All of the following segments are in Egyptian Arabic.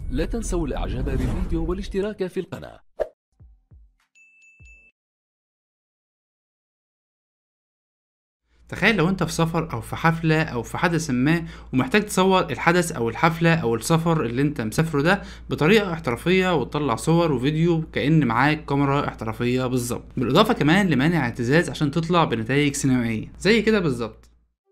لا تنسوا الاعجاب بالفيديو والاشتراك في القناة تخيل لو انت في سفر او في حفلة او في حدث ما ومحتاج تصور الحدث او الحفلة او السفر اللي انت مسافره ده بطريقة احترافية وتطلع صور وفيديو كأن معاك كاميرا احترافية بالظبط بالاضافة كمان لمانع اعتزاز عشان تطلع بنتائج سينمائية زي كده بالظبط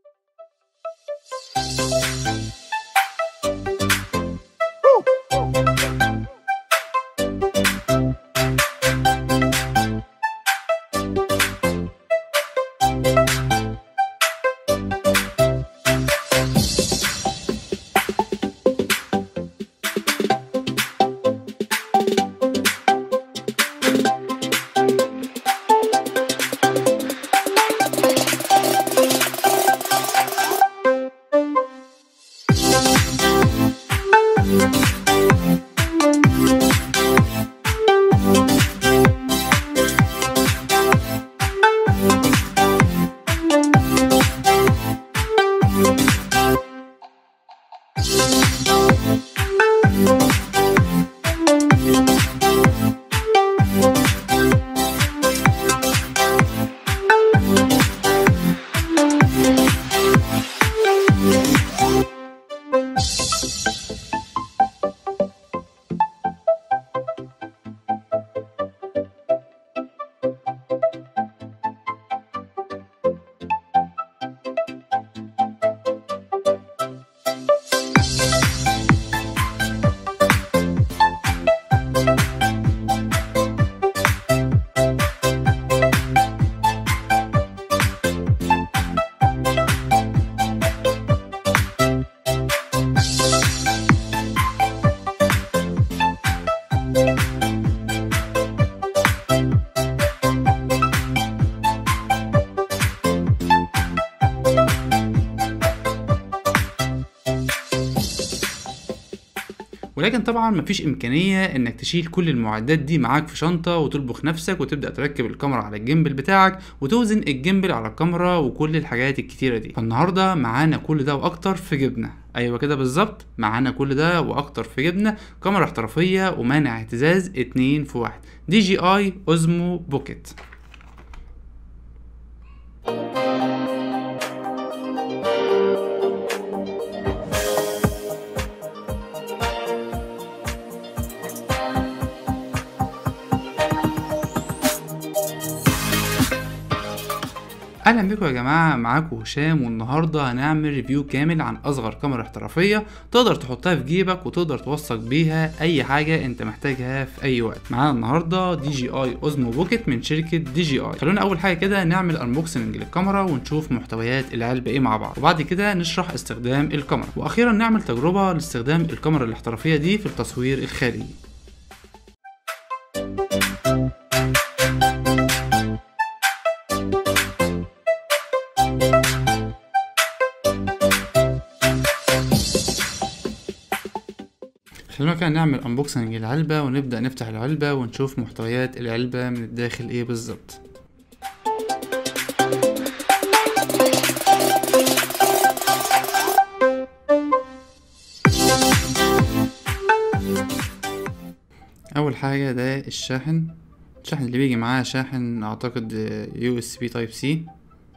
ولكن طبعا مفيش امكانيه انك تشيل كل المعدات دي معاك في شنطه وتطبخ نفسك وتبدا تركب الكاميرا على الجيمبل بتاعك وتوزن الجيمبل على الكاميرا وكل الحاجات الكتيره دي فالنهارده معانا كل ده واكتر في جبنه ايوه كده بالظبط معانا كل ده واكتر في جبنه كاميرا احترافيه ومانع اهتزاز اتنين في واحد دي جي اي اوزمو بوكيت اهلا بكم يا جماعه معاكم هشام والنهارده هنعمل ريفيو كامل عن اصغر كاميرا احترافيه تقدر تحطها في جيبك وتقدر توثق بيها اي حاجه انت محتاجها في اي وقت معانا النهارده دي جي اي اوزمو بوكيت من شركه دي جي اي خلونا اول حاجه كده نعمل انبوكسنج للكاميرا ونشوف محتويات العلبه ايه مع بعض وبعد كده نشرح استخدام الكاميرا واخيرا نعمل تجربه لاستخدام الكاميرا الاحترافيه دي في التصوير الخارجي خلونا كده نعمل انبوكسنج للعلبة ونبدأ نفتح العلبة ونشوف محتويات العلبة من الداخل ايه بالظبط اول حاجة ده الشاحن الشاحن اللي بيجي معاه شاحن اعتقد يو اس بي تايب سي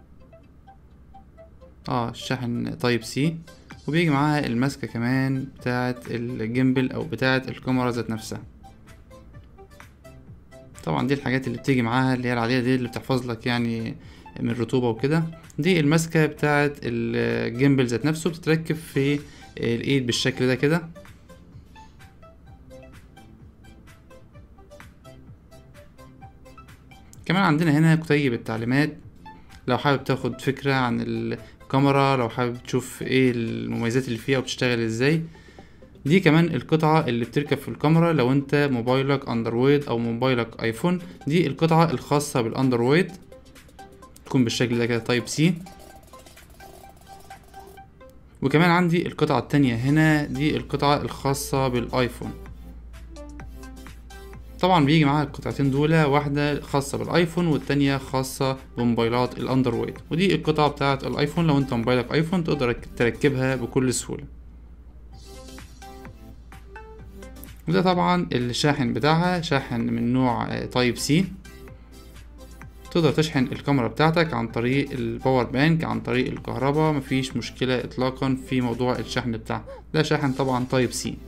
اه الشاحن تايب سي وبيجي معاها الماسكة كمان بتاعة الجيمبل أو بتاعة الكاميرا ذات نفسها طبعا دي الحاجات اللي بتيجي معاها اللي هي العادية دي اللي بتحفظ لك يعني من الرطوبة وكده دي الماسكة بتاعة الجيمبل ذات نفسه بتتركب في الإيد بالشكل ده كده كمان عندنا هنا كتيب التعليمات لو حابب تاخد فكرة عن الكاميرا لو حابب تشوف ايه المميزات اللي فيها وبتشتغل ازاي دي كمان القطعة اللي بتركب في الكاميرا لو انت موبايلك اندرويد او موبايلك ايفون دي القطعة الخاصة بالاندرويد تكون بالشكل ده كده تايب سي وكمان عندي القطعة التانية هنا دي القطعة الخاصة بالايفون طبعا بيجي معاها القطعتين دول واحدة خاصة بالايفون والتانية خاصة بموبايلات الاندرويد ودي القطعة بتاعة الايفون لو انت موبايلك ايفون تقدر تركبها بكل سهولة وده طبعا الشاحن بتاعها شاحن من نوع تايب سي تقدر تشحن الكاميرا بتاعتك عن طريق الباور بانك عن طريق الكهرباء مفيش مشكلة اطلاقا في موضوع الشحن بتاعها ده شاحن طبعا تايب سي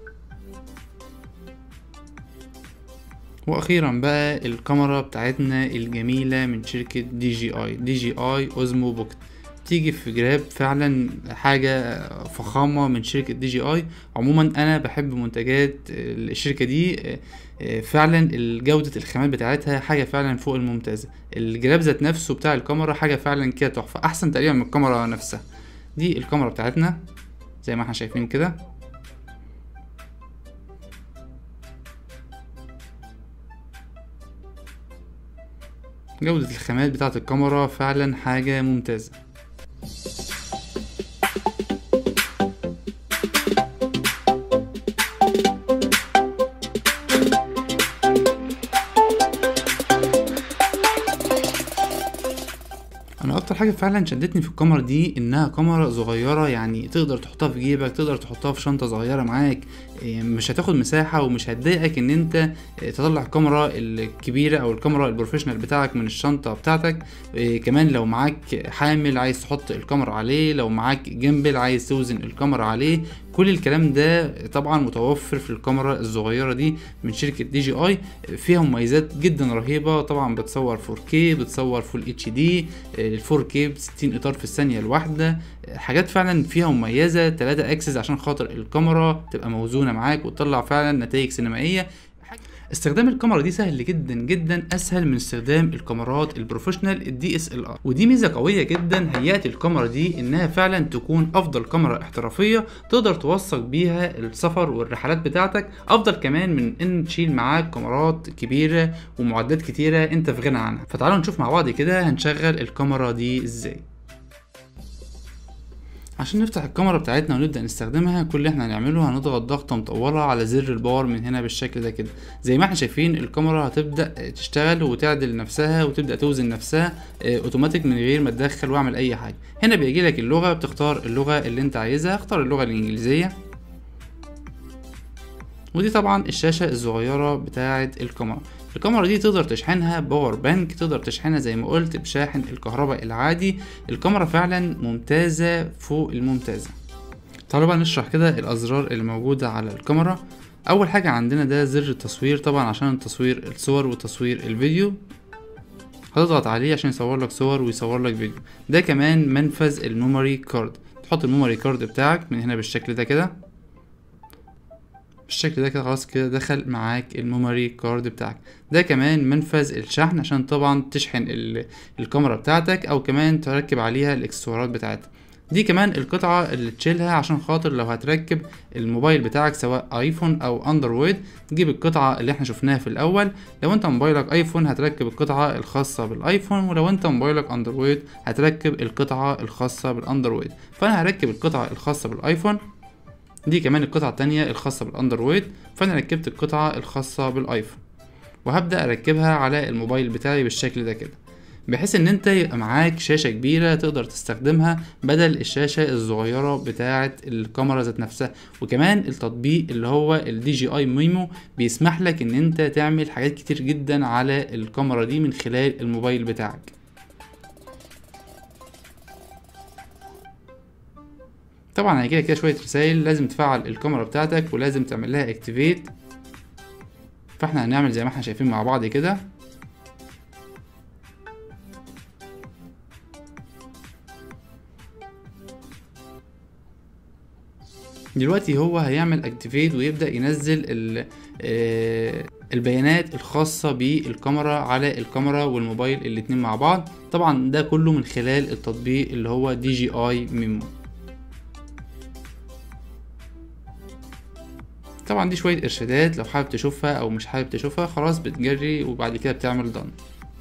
واخيرا بقى الكاميرا بتاعتنا الجميلة من شركة دي جي اي دي جي اي اوزمو بوكت تيجي في جراب فعلا حاجة فخامة من شركة دي جي اي عموما انا بحب منتجات الشركة دي فعلا جودة الخامات بتاعتها حاجة فعلا فوق الممتازة الجراب ذات نفسه بتاع الكاميرا حاجة فعلا كده تحفة احسن تقريبا من الكاميرا نفسها دي الكاميرا بتاعتنا زي ما احنا شايفين كده جودة الخامات بتاعة الكاميرا فعلا حاجة ممتازة انا اكتر حاجه فعلا شدتني في الكاميرا دي انها كاميرا صغيره يعني تقدر تحطها في جيبك تقدر تحطها في شنطه صغيره معاك مش هتاخد مساحه ومش هتضايقك ان انت تطلع الكاميرا الكبيره او الكاميرا البروفيشنال بتاعك من الشنطه بتاعتك كمان لو معاك حامل عايز تحط الكاميرا عليه لو معاك جنبل عايز توزن الكاميرا عليه كل الكلام ده طبعا متوفر في الكاميرا الصغيره دي من شركه دي جي اي فيها مميزات جدا رهيبه طبعا بتصور 4K بتصور فول اتش دي ال 4K ب 60 اطار في الثانيه الواحده حاجات فعلا فيها مميزه 3 اكسس عشان خاطر الكاميرا تبقى موزونه معاك وتطلع فعلا نتائج سينمائيه استخدام الكاميرا دي سهل جدا جدا اسهل من استخدام الكاميرات البروفيشنال الدي اس ال ار ودي ميزه قويه جدا هيئت الكاميرا دي انها فعلا تكون افضل كاميرا احترافيه تقدر توثق بيها السفر والرحلات بتاعتك افضل كمان من ان تشيل معاك كاميرات كبيره ومعدات كتيره انت في غنى عنها فتعالوا نشوف مع بعض كده هنشغل الكاميرا دي ازاي عشان نفتح الكاميرا بتاعتنا ونبدأ نستخدمها كل اللي احنا هنعمله هنضغط ضغطة مطولة على زر الباور من هنا بالشكل ده كده زي ما احنا شايفين الكاميرا هتبدأ تشتغل وتعدل نفسها وتبدأ توزن نفسها اه اوتوماتيك من غير ما تدخل واعمل اي حاجة هنا بيجي لك اللغة بتختار اللغة اللي انت عايزها اختار اللغة الانجليزية ودي طبعا الشاشة الصغيرة بتاعة الكاميرا الكاميرا دي تقدر تشحنها باور بانك تقدر تشحنها زي ما قلت بشاحن الكهرباء العادي الكاميرا فعلا ممتازة فوق الممتازة تعالوا بقى نشرح كده الأزرار اللي موجودة على الكاميرا أول حاجة عندنا ده زر التصوير طبعا عشان تصوير الصور وتصوير الفيديو هتضغط عليه عشان يصور لك صور ويصور لك فيديو ده كمان منفذ الميموري كارد تحط الميموري كارد بتاعك من هنا بالشكل ده كده بالشكل ده كده خلاص كده دخل معاك الميموري كارد بتاعك ده كمان منفذ الشحن عشان طبعا تشحن الكاميرا بتاعتك او كمان تركب عليها الاكسسوارات بتاعتك دي كمان القطعة اللي تشيلها عشان خاطر لو هتركب الموبايل بتاعك سواء ايفون او اندرويد تجيب القطعة اللي احنا شفناها في الاول لو انت موبايلك ايفون هتركب القطعة الخاصة بالايفون ولو انت موبايلك اندرويد هتركب القطعة الخاصة بالاندرويد فانا هركب القطعة الخاصة بالايفون دي كمان القطعة التانية الخاصة بالاندرويد فانا ركبت القطعة الخاصة بالايفون وهبدأ اركبها على الموبايل بتاعي بالشكل ده كده بحيث ان انت يبقى معاك شاشة كبيرة تقدر تستخدمها بدل الشاشة الصغيرة بتاعة الكاميرا ذات نفسها وكمان التطبيق اللي هو الدي جي اي ميمو بيسمح لك ان انت تعمل حاجات كتير جدا على الكاميرا دي من خلال الموبايل بتاعك طبعا هيجيلك كده شويه رسائل لازم تفعل الكاميرا بتاعتك ولازم تعمل لها اكتيفيت فاحنا هنعمل زي ما احنا شايفين مع بعض كده دلوقتي هو هيعمل اكتيفيت ويبدا ينزل البيانات الخاصة بالكاميرا على الكاميرا والموبايل الاتنين مع بعض طبعا ده كله من خلال التطبيق اللي هو دي جي اي ميمو طبعا دي شوية ارشادات لو حابب تشوفها او مش حابب تشوفها خلاص بتجري وبعد كده بتعمل دن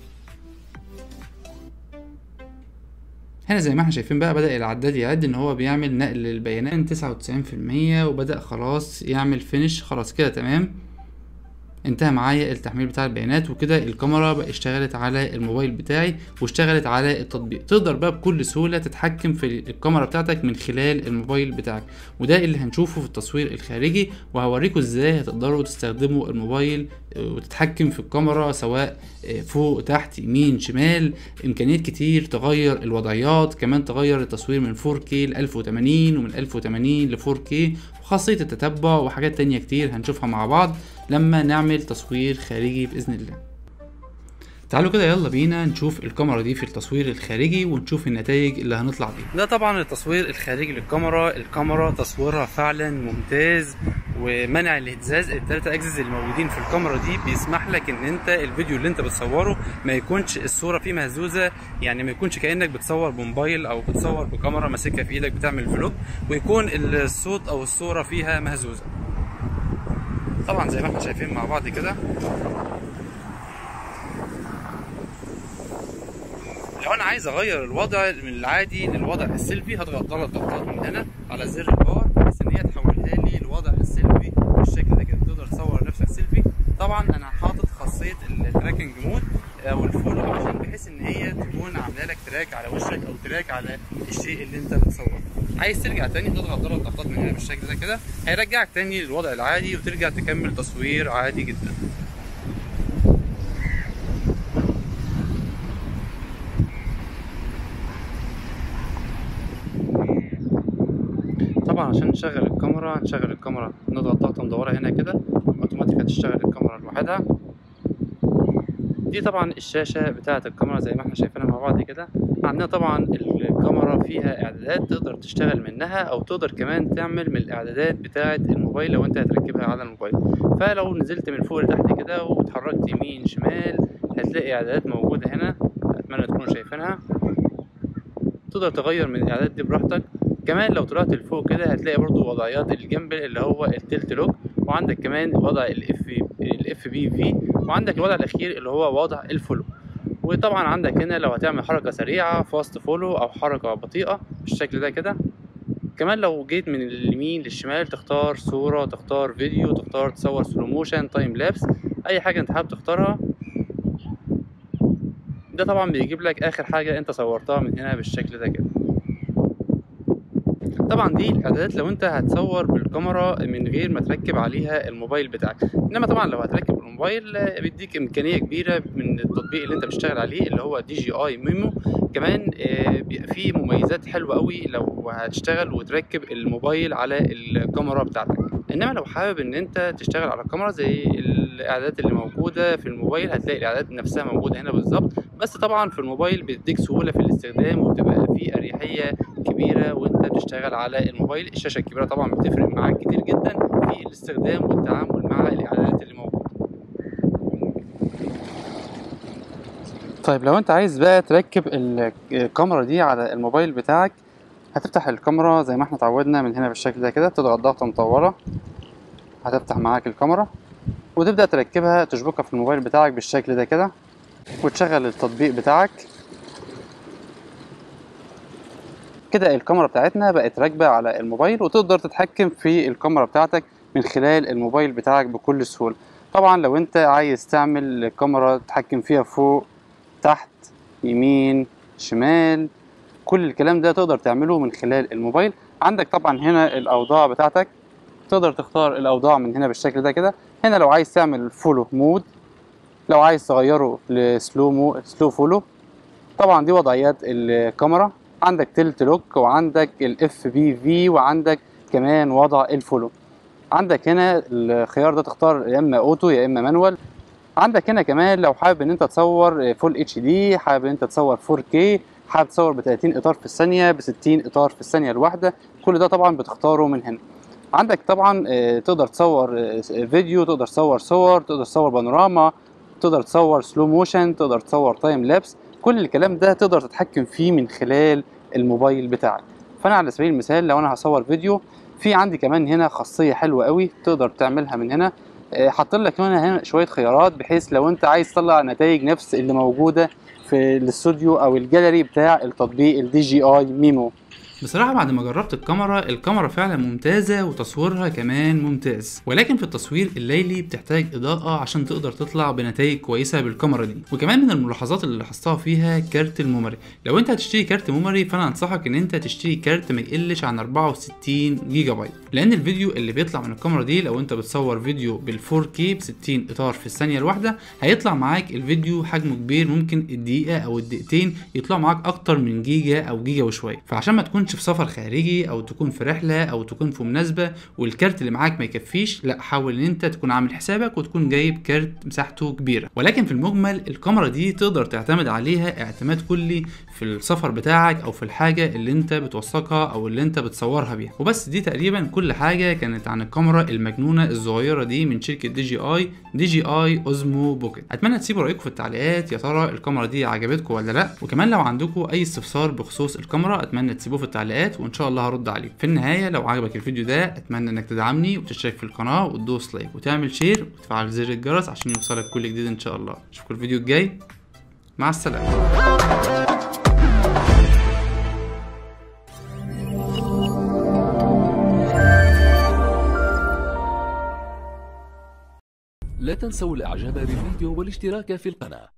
هنا زي ما احنا شايفين بقى بدأ العداد يعد ان هو بيعمل نقل البيانات تسعة وتسعين في المية وبدأ خلاص يعمل فينش خلاص كده تمام انتهى معايا التحميل بتاع البيانات وكده الكاميرا بقى اشتغلت على الموبايل بتاعي واشتغلت على التطبيق تقدر بقى بكل سهولة تتحكم في الكاميرا بتاعتك من خلال الموبايل بتاعك وده اللي هنشوفه في التصوير الخارجي وهوريكم ازاي هتقدروا تستخدموا الموبايل وتتحكم في الكاميرا سواء فوق تحت يمين شمال امكانيات كتير تغير الوضعيات كمان تغير التصوير من 4K ل 1080 ومن 1080 ل 4K وخاصية التتبع وحاجات تانية كتير هنشوفها مع بعض لما نعمل تصوير خارجي بإذن الله تعالوا كده يلا بينا نشوف الكاميرا دي في التصوير الخارجي ونشوف النتائج اللي هنطلع بيها ده طبعا التصوير الخارجي للكاميرا الكاميرا تصويرها فعلا ممتاز ومنع الاهتزاز التلاتة اجزز اللي موجودين في الكاميرا دي بيسمح لك ان انت الفيديو اللي انت بتصوره ما يكونش الصوره فيه مهزوزه يعني ما يكونش كانك بتصور بموبايل او بتصور بكاميرا ماسكها في ايدك بتعمل فلوج ويكون الصوت او الصوره فيها مهزوزه طبعا زي ما احنا شايفين مع بعض كده لو انا عايز اغير الوضع من العادي للوضع السيلفي هضغط ثلاث ضغطات من هنا على زر الباور بحيث ان هي تحولها لي للوضع السيلفي بالشكل ده كده تقدر تصور نفسك سيلفي طبعا انا حاطط خاصيه التراكنج مود او الفولو عشان بحيث ان هي تكون عامله لك تراك على وشك او تراك على الشيء اللي انت بتصوره عايز ترجع تاني تضغط ثلاث ضغطات من هنا بالشكل ده كده هيرجعك تاني للوضع العادي وترجع تكمل تصوير عادي جدا طبعا عشان نشغل الكاميرا نشغل الكاميرا نضغط ضغطه مدوره هنا كده اوتوماتيك هتشتغل الكاميرا لوحدها دي طبعا الشاشة بتاعة الكاميرا زي ما احنا شايفينها مع بعض كده عندنا طبعا الكاميرا فيها اعدادات تقدر تشتغل منها او تقدر كمان تعمل من الاعدادات بتاعة الموبايل لو انت هتركبها على الموبايل فلو نزلت من فوق لتحت كده واتحركت يمين شمال هتلاقي اعدادات موجودة هنا اتمنى تكونوا شايفينها تقدر تغير من الاعدادات دي براحتك كمان لو طلعت لفوق كده هتلاقي برضو وضعيات الجنب اللي هو التلت لوك وعندك كمان وضع الاف الاف بي في وعندك الوضع الاخير اللي هو وضع الفولو وطبعا عندك هنا لو هتعمل حركه سريعه فاست فولو او حركه بطيئه بالشكل ده كده كمان لو جيت من اليمين للشمال تختار صوره تختار فيديو تختار تصور سلو موشن تايم لابس اي حاجه انت حابب تختارها ده طبعا بيجيب لك اخر حاجه انت صورتها من هنا بالشكل ده كده طبعا دي الاعدادات لو انت هتصور بالكاميرا من غير ما تركب عليها الموبايل بتاعك انما طبعا لو هتركب الموبايل بيديك امكانيه كبيره من التطبيق اللي انت بتشتغل عليه اللي هو دي جي اي ميمو كمان بيبقى فيه مميزات حلوه قوي لو هتشتغل وتركب الموبايل على الكاميرا بتاعتك انما لو حابب ان انت تشتغل على الكاميرا زي الاعدادات اللي موجوده في الموبايل هتلاقي الاعدادات نفسها موجوده هنا بالظبط بس طبعا في الموبايل بيديك سهوله في الاستخدام وبتبقى فيه اريحيه كبيره وانت بتشتغل على الموبايل الشاشه الكبيره طبعا بتفرق معاك كتير جدا في الاستخدام والتعامل مع الاعدادات اللي موجوده طيب لو انت عايز بقى تركب الكاميرا دي على الموبايل بتاعك هتفتح الكاميرا زي ما احنا اتعودنا من هنا بالشكل ده كده تضغط ضغطه مطوله هتفتح معاك الكاميرا وتبدا تركبها تشبكها في الموبايل بتاعك بالشكل ده كده وتشغل التطبيق بتاعك كده الكاميرا بتاعتنا بقت راكبه على الموبايل وتقدر تتحكم في الكاميرا بتاعتك من خلال الموبايل بتاعك بكل سهوله طبعا لو انت عايز تعمل كاميرا تتحكم فيها فوق تحت يمين شمال كل الكلام ده تقدر تعمله من خلال الموبايل عندك طبعا هنا الاوضاع بتاعتك تقدر تختار الاوضاع من هنا بالشكل ده كده هنا لو عايز تعمل فولو مود لو عايز تغيره لسلو مو سلو فولو طبعا دي وضعيات الكاميرا عندك تلت لوك وعندك الاف بي في وعندك كمان وضع الفولو عندك هنا الخيار ده تختار يا اما اوتو يا اما مانوال عندك هنا كمان لو حابب ان انت تصور فول اتش دي حابب ان انت تصور 4K حابب تصور ب 30 اطار في الثانيه ب 60 اطار في الثانيه الواحده كل ده طبعا بتختاره من هنا عندك طبعا تقدر تصور فيديو تقدر تصور صور تقدر تصور بانوراما تقدر تصور سلو موشن تقدر تصور تايم لابس كل الكلام ده تقدر تتحكم فيه من خلال الموبايل بتاعك فانا على سبيل المثال لو انا هصور فيديو في عندي كمان هنا خاصيه حلوه قوي تقدر تعملها من هنا حاطين لك هنا هنا شويه خيارات بحيث لو انت عايز تطلع نتائج نفس اللي موجوده في الاستوديو او الجاليري بتاع التطبيق الدي جي اي ميمو بصراحه بعد ما جربت الكاميرا الكاميرا فعلا ممتازه وتصويرها كمان ممتاز ولكن في التصوير الليلي بتحتاج اضاءه عشان تقدر تطلع بنتائج كويسه بالكاميرا دي وكمان من الملاحظات اللي لاحظتها فيها كارت الميموري لو انت هتشتري كارت ميموري فانا انصحك ان انت تشتري كارت ما يقلش عن 64 جيجا بايت لان الفيديو اللي بيطلع من الكاميرا دي لو انت بتصور فيديو بال 4K ب 60 اطار في الثانيه الواحده هيطلع معاك الفيديو حجمه كبير ممكن الدقيقه او الدقيقتين يطلع معاك اكتر من جيجا او جيجا وشويه فعشان ما تكونش في سفر خارجي او تكون في رحله او تكون في مناسبه والكارت اللي معاك ما يكفيش لا حاول ان انت تكون عامل حسابك وتكون جايب كارت مساحته كبيره ولكن في المجمل الكاميرا دي تقدر تعتمد عليها اعتماد كلي في السفر بتاعك او في الحاجه اللي انت بتوثقها او اللي انت بتصورها بيها وبس دي تقريبا كل حاجه كانت عن الكاميرا المجنونه الصغيره دي من شركه دي جي اي دي جي اي اوزمو بوكيت اتمنى تسيبوا رايكم في التعليقات يا ترى الكاميرا دي عجبتكم ولا لا وكمان لو عندكم اي استفسار بخصوص الكاميرا اتمنى تسيبوه في التعليقات وان شاء الله هرد عليه في النهايه لو عجبك الفيديو ده اتمنى انك تدعمني وتشترك في القناه وتدوس لايك وتعمل شير وتفعل زر الجرس عشان يوصلك كل جديد ان شاء الله اشوفكم الفيديو الجاي مع السلامه لا تنسوا الاعجاب بالفيديو والاشتراك في القناة